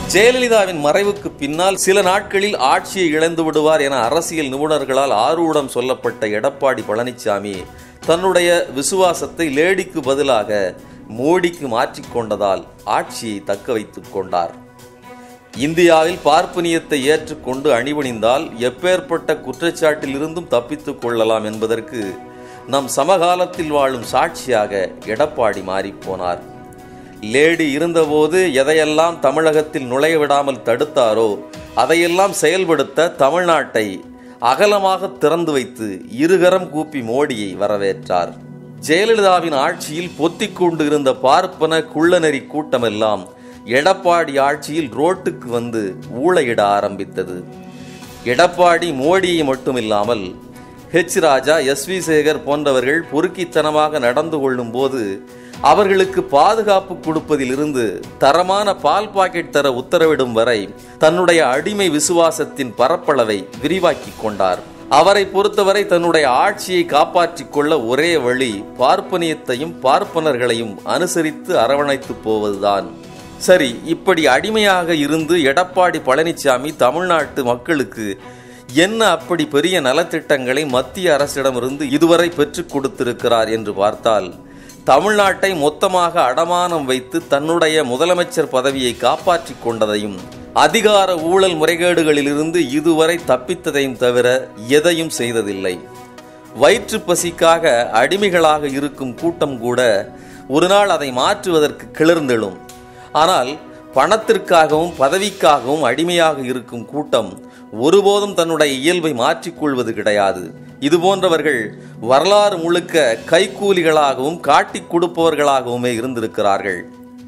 ஜெயலலிதாவின் மறைவுக்கு பின்னால் சில நாட்களில் ஆட்சியை இழந்து விடுவார் என அரசியல் நிபுணர்களால் ஆர்வம் சொல்லப்பட்ட எடப்பாடி பழனிசாமி தன்னுடைய விசுவாசத்தை லேடிக்கு பதிலாக மோடிக்கு மாற்றிக்கொண்டதால் ஆட்சியை தக்க வைத்துக் கொண்டார் இந்தியாவில் பார்ப்பனியத்தை ஏற்றுக்கொண்டு அணிபணிந்தால் எப்பேற்பட்ட குற்றச்சாட்டிலிருந்தும் தப்பித்துக் கொள்ளலாம் என்பதற்கு நம் சமகாலத்தில் வாழும் சாட்சியாக எடப்பாடி மாறிப்போனார் லேடி இருந்தபோது எதையெல்லாம் தமிழகத்தில் நுழைய விடாமல் தடுத்தாரோ அதையெல்லாம் செயல்படுத்த தமிழ்நாட்டை அகலமாக திறந்து வைத்து இருகரம் கூப்பி மோடியை வரவேற்றார் ஜெயலலிதாவின் ஆட்சியில் பொத்திக் கொண்டு இருந்த பார்ப்பன குள்ளநெறி கூட்டமெல்லாம் எடப்பாடி ஆட்சியில் ரோட்டுக்கு வந்து ஊழையிட ஆரம்பித்தது எடப்பாடி மோடியை மட்டுமில்லாமல் H Raja S V Sekar போன்றவர்கள் பொறுக்கித்தனமாக நடந்து கொள்ளும் போது அவர்களுக்கு பாதுகாப்பு கொடுப்பதிலிருந்து தரமான பால் பாக்கெட் தர உத்தரவிடும் வரை தன்னுடைய அடிமை விசுவாசத்தின் பரப்பளவை விரிவாக்கிக் கொண்டார் அவரை பொறுத்தவரை தன்னுடைய ஆட்சியை காப்பாற்றிக் கொள்ள ஒரே வழி பார்ப்பனியத்தையும் பார்ப்பனர்களையும் அனுசரித்து அரவணைத்து போவதுதான் சரி இப்படி அடிமையாக இருந்து எடப்பாடி பழனிசாமி தமிழ்நாட்டு மக்களுக்கு என்ன அப்படி பெரிய நலத்திட்டங்களை மத்திய அரசிடமிருந்து இதுவரை பெற்றுக் கொடுத்திருக்கிறார் என்று பார்த்தால் தமிழ்நாட்டை மொத்தமாக அடமானம் வைத்து தன்னுடைய முதலமைச்சர் பதவியை காப்பாற்றிக் கொண்டதையும் அதிகார ஊழல் முறைகேடுகளிலிருந்து இதுவரை தப்பித்ததையும் தவிர எதையும் செய்ததில்லை வயிற்று பசிக்காக அடிமைகளாக இருக்கும் கூட்டம் கூட ஒரு நாள் அதை மாற்றுவதற்கு கிளர்ந்தெழும் ஆனால் பணத்திற்காகவும் பதவிக்காகவும் அடிமையாக இருக்கும் கூட்டம் ஒருபோதும் தன்னுடைய இயல்பை மாற்றிக்கொள்வது கிடையாது இது போன்றவர்கள் வரலாறு முழுக்க கைக்கூலிகளாகவும் காட்டிக் கொடுப்பவர்களாகவுமே இருந்திருக்கிறார்கள்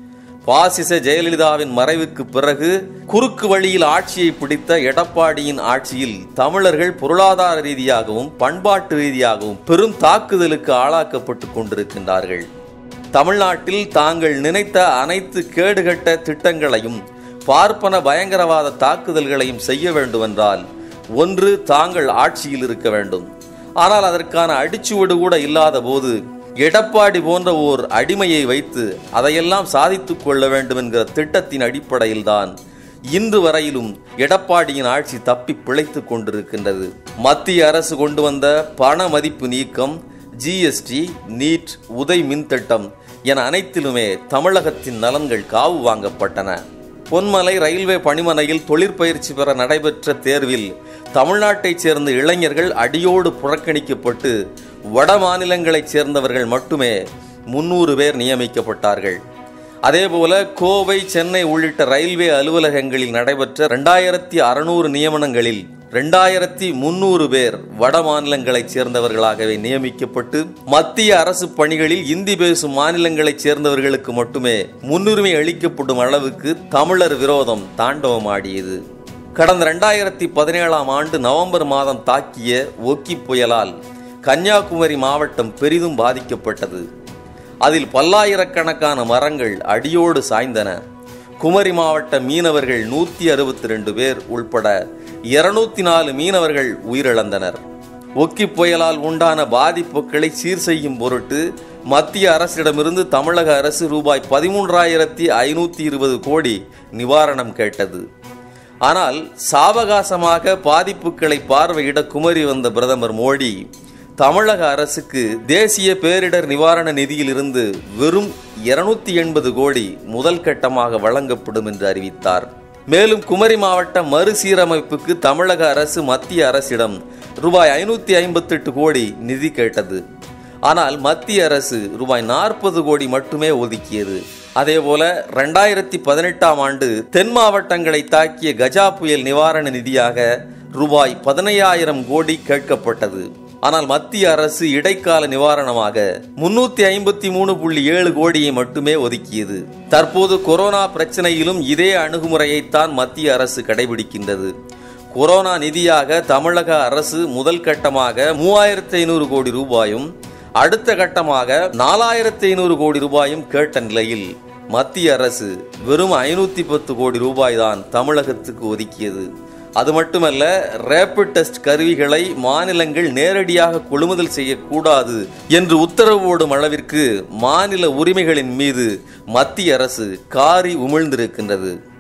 பாசிச ஜெயலலிதாவின் மறைவுக்கு பிறகு குறுக்கு வழியில் ஆட்சியை பிடித்த எடப்பாடியின் ஆட்சியில் தமிழர்கள் பொருளாதார ரீதியாகவும் பண்பாட்டு ரீதியாகவும் பெரும் தாக்குதலுக்கு ஆளாக்கப்பட்டு கொண்டிருக்கின்றார்கள் தமிழ்நாட்டில் தாங்கள் நினைத்த அனைத்து கேடுகட்ட திட்டங்களையும் பார்ப்பன பயங்கரவாத தாக்குதல்களையும் செய்ய வேண்டுமென்றால் ஒன்று தாங்கள் ஆட்சியில் இருக்க வேண்டும் ஆனால் அதற்கான அடிச்சுவடு கூட இல்லாத போது எடப்பாடி போன்ற ஓர் அடிமையை வைத்து அதையெல்லாம் சாதித்துக் கொள்ள வேண்டும் என்கிற திட்டத்தின் அடிப்படையில்தான் இன்று வரையிலும் எடப்பாடியின் ஆட்சி தப்பி பிழைத்துக் கொண்டிருக்கின்றது மத்திய அரசு கொண்டு வந்த பண மதிப்பு நீக்கம் ஜிஎஸ்டி நீட் உதய் மின்திட்டம் என அனைத்திலுமே தமிழகத்தின் நலன்கள் காவு வாங்கப்பட்டன பொன்மலை ரயில்வே பணிமனையில் தொழிற்பயிற்சி பெற நடைபெற்ற தேர்வில் தமிழ்நாட்டைச் சேர்ந்த இளைஞர்கள் அடியோடு புறக்கணிக்கப்பட்டு வட மாநிலங்களைச் சேர்ந்தவர்கள் மட்டுமே முன்னூறு பேர் நியமிக்கப்பட்டார்கள் அதேபோல கோவை சென்னை உள்ளிட்ட ரயில்வே அலுவலகங்களில் நடைபெற்ற ரெண்டாயிரத்தி அறுநூறு நியமனங்களில் ரெண்டாயிரத்தி முன்னூறு பேர் வட மாநிலங்களைச் சேர்ந்தவர்களாகவே நியமிக்கப்பட்டு மத்திய அரசு பணிகளில் இந்தி பேசும் மாநிலங்களைச் சேர்ந்தவர்களுக்கு மட்டுமே முன்னுரிமை அளிக்கப்படும் அளவுக்கு தமிழர் விரோதம் தாண்டவமாடியது கடந்த ரெண்டாயிரத்தி பதினேழாம் ஆண்டு நவம்பர் மாதம் தாக்கிய ஒக்கி புயலால் கன்னியாகுமரி மாவட்டம் பெரிதும் பாதிக்கப்பட்டது அதில் பல்லாயிரக்கணக்கான மரங்கள் அடியோடு சாய்ந்தன குமரி மாவட்ட மீனவர்கள் நூத்தி அறுபத்தி ரெண்டு பேர் உள்பட இருநூத்தி நாலு மீனவர்கள் உயிரிழந்தனர் ஒக்கி புயலால் உண்டான பாதிப்புகளை சீர் செய்யும் பொருட்டு மத்திய அரசிடமிருந்து தமிழக அரசு ரூபாய் பதிமூன்றாயிரத்தி ஐநூத்தி இருபது கோடி நிவாரணம் கேட்டது ஆனால் சாவகாசமாக பாதிப்புகளை பார்வையிட குமரி வந்த பிரதமர் மோடி தமிழக அரசுக்கு தேசிய பேரிடர் நிவாரண நிதியிலிருந்து வெறும் இருநூத்தி எண்பது கோடி முதல் கட்டமாக வழங்கப்படும் என்று அறிவித்தார் மேலும் குமரி மாவட்ட மறுசீரமைப்புக்கு தமிழக அரசு மத்திய அரசிடம் ரூபாய் ஐநூத்தி ஐம்பத்தெட்டு கோடி நிதி கேட்டது ஆனால் மத்திய அரசு ரூபாய் நாற்பது கோடி மட்டுமே ஒதுக்கியது அதேபோல ரெண்டாயிரத்தி பதினெட்டாம் ஆண்டு தென் மாவட்டங்களை தாக்கிய கஜா புயல் நிவாரண நிதியாக ரூபாய் பதினையாயிரம் கோடி கேட்கப்பட்டது ஆனால் மத்திய அரசு இடைக்கால நிவாரணமாக முன்னூத்தி ஐம்பத்தி மூணு புள்ளி ஏழு கோடியை மட்டுமே ஒதுக்கியது தற்போது கொரோனா பிரச்சனையிலும் இதே அணுகுமுறையைத்தான் மத்திய அரசு கடைபிடிக்கின்றது கொரோனா நிதியாக தமிழக அரசு முதல் கட்டமாக மூவாயிரத்தி ஐநூறு கோடி ரூபாயும் அடுத்த கட்டமாக நாலாயிரத்தி ஐநூறு கோடி ரூபாயும் கேட்ட நிலையில் மத்திய அரசு வெறும் ஐநூத்தி பத்து கோடி ரூபாய் தான் தமிழகத்துக்கு ஒதுக்கியது அது மட்டுமல்ல ரேபிட் டெஸ்ட் கருவிகளை மாநிலங்கள் நேரடியாக கொள்முதல் செய்யக்கூடாது என்று உத்தரவு போடும் அளவிற்கு மாநில உரிமைகளின் மீது மத்திய அரசு காரி உமிழ்ந்திருக்கின்றது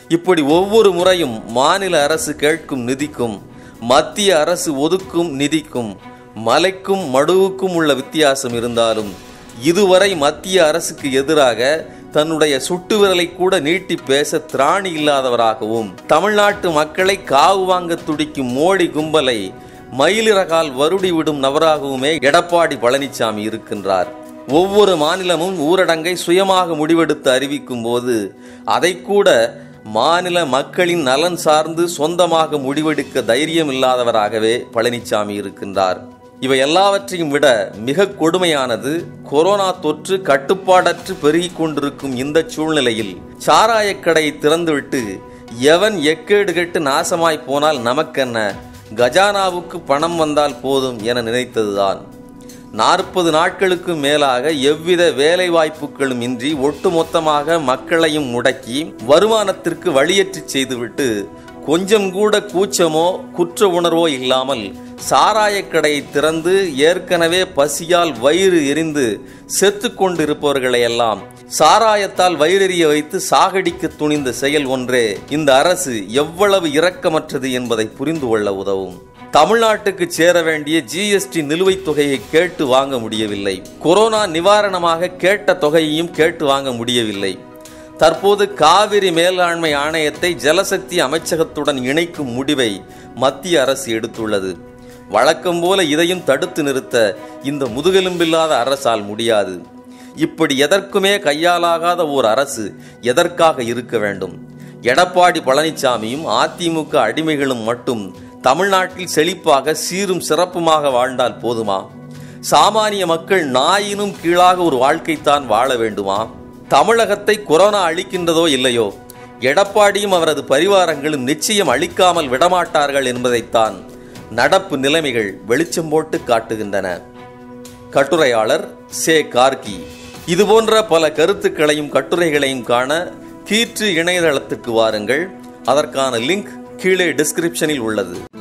இப்படி ஒவ்வொரு முறையும் மாநில அரசு கேட்கும் நிதிக்கும் மத்திய அரசு ஒதுக்கும் நிதிக்கும் மலைக்கும் மடுவுக்கும் உள்ள வித்தியாசம் இருந்தாலும் இதுவரை மத்திய அரசுக்கு எதிராக தன்னுடைய சுட்டு விரலை கூட நீட்டி பேச திராணி இல்லாதவராகவும் தமிழ்நாட்டு மக்களை காவு வாங்க துடிக்கும் மோடி கும்பலை மயிலிறகால் வருடி விடும் நபராகவுமே எடப்பாடி பழனிசாமி இருக்கின்றார் ஒவ்வொரு மாநிலமும் ஊரடங்கை சுயமாக முடிவெடுத்து அறிவிக்கும் போது அதை கூட மாநில மக்களின் நலன் சார்ந்து சொந்தமாக முடிவெடுக்க தைரியம் இல்லாதவராகவே பழனிசாமி இருக்கின்றார் இவை எல்லாவற்றையும் விட மிக கொடுமையானது கொரோனா தொற்று கட்டுப்பாடற்று பெருகிக் கொண்டிருக்கும் இந்த சூழ்நிலையில் சாராயக்கடையை திறந்துவிட்டு எவன் எக்கேடு கெட்டு நாசமாய் போனால் நமக்கென்ன கஜானாவுக்கு பணம் வந்தால் போதும் என நினைத்ததுதான் நாற்பது நாட்களுக்கு மேலாக எவ்வித வேலை வாய்ப்புகளும் இன்றி ஒட்டுமொத்தமாக மக்களையும் முடக்கி வருமானத்திற்கு வழியேற்றி செய்துவிட்டு கொஞ்சம் கூட கூச்சமோ குற்ற உணர்வோ இல்லாமல் சாராயக்கடையை திறந்து ஏற்கனவே பசியால் வயிறு எரிந்து செத்து கொண்டிருப்பவர்களை எல்லாம் சாராயத்தால் வயிறெறிய வைத்து சாகடிக்க துணிந்த செயல் ஒன்றே இந்த அரசு எவ்வளவு இரக்கமற்றது என்பதை புரிந்து கொள்ள உதவும் தமிழ்நாட்டுக்கு சேர வேண்டிய ஜிஎஸ்டி நிலுவைத் தொகையை கேட்டு வாங்க முடியவில்லை கொரோனா நிவாரணமாக கேட்ட தொகையையும் கேட்டு வாங்க முடியவில்லை தற்போது காவிரி மேலாண்மை ஆணையத்தை ஜலசக்தி அமைச்சகத்துடன் இணைக்கும் முடிவை மத்திய அரசு எடுத்துள்ளது வழக்கம் போல இதையும் தடுத்து நிறுத்த இந்த முதுகெலும்பில்லாத அரசால் முடியாது இப்படி எதற்குமே கையாலாகாத ஓர் அரசு எதற்காக இருக்க வேண்டும் எடப்பாடி பழனிசாமியும் அதிமுக அடிமைகளும் மட்டும் தமிழ்நாட்டில் செழிப்பாக சீரும் சிறப்புமாக வாழ்ந்தால் போதுமா சாமானிய மக்கள் நாயினும் கீழாக ஒரு வாழ்க்கைத்தான் வாழ வேண்டுமா தமிழகத்தை கொரோனா அழிக்கின்றதோ இல்லையோ எடப்பாடியும் அவரது பரிவாரங்களும் நிச்சயம் அழிக்காமல் விடமாட்டார்கள் என்பதைத்தான் நடப்பு நிலைமைகள் வெளிச்சம் போட்டு காட்டுகின்றன கட்டுரையாளர் சே கார்கி இதுபோன்ற பல கருத்துக்களையும் கட்டுரைகளையும் காண கீற்று இணையதளத்துக்கு வாருங்கள் அதற்கான லிங்க் கீழே டிஸ்கிரிப்ஷனில் உள்ளது